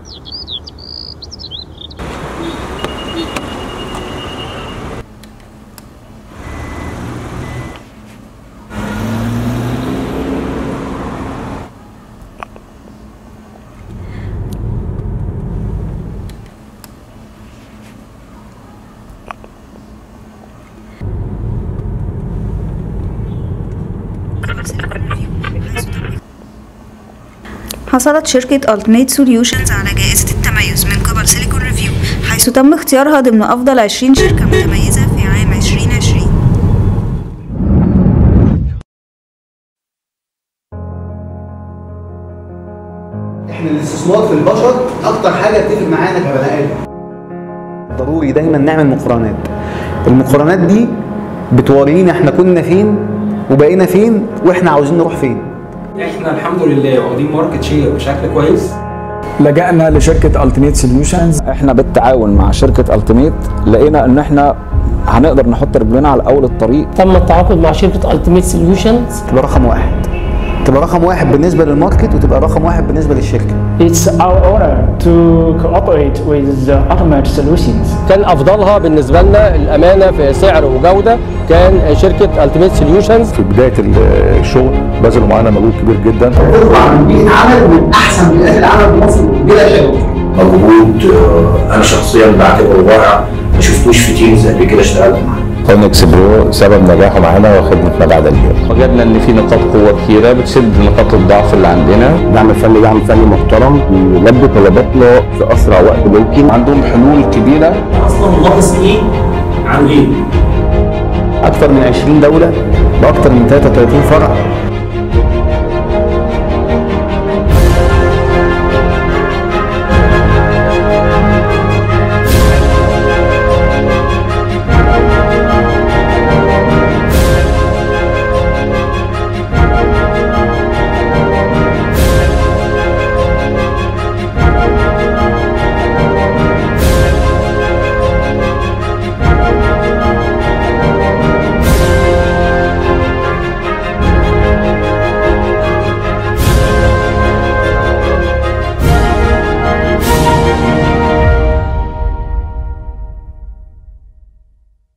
حصلت شركة Ultimate Solutions على جائزة التميز من قبل سيليكون ريفيو حيث تم اختيارها ضمن أفضل 20 شركة متميزة في عام 2020 احنا الاستثمار في البشر اكتر حاجه بتفرق معانا كبني ادم ضروري دايما نعمل مقارنات المقارنات دي بتورينا احنا كنا فين وبقينا فين واحنا عاوزين نروح فين احنا الحمد لله واخدين ماركت شير بشكل كويس لجأنا لشركة التيميت سوليوشنز احنا بالتعاون مع شركة التيميت لقينا ان احنا هنقدر نحط رجلنا على اول الطريق تم التعاقد مع شركة التيميت سوليوشنز تبقى رقم واحد تبقى رقم واحد بالنسبه للماركت وتبقى رقم واحد بالنسبه للشركه It's our honor to cooperate with the Ultimate Solutions. كان افضلها بالنسبه لنا الامانه في سعر وجوده كان شركه التيميت سوليوشنز في بدايه الشغل بذلوا معانا مجهود كبير جدا تطلع من بيئه عمل من احسن بيئات العمل في مصر بلا شك مجهود آه، انا شخصيا بعتبره رائع ما شفتوش في تيمز قبل كده اشتغلت معاه كونكس برو سبب نجاحه معانا وخدمتنا بعد البيع وجدنا ان في نقاط قوه كتيره بتسد نقاط الضعف اللي عندنا دعم فني دعم فني محترم يلبي طلباتنا في اسرع وقت ممكن عندهم حلول كبيره اصلا ملاحظ ايه عن ايه اكثر من 20 دوله باكثر من 33 فرع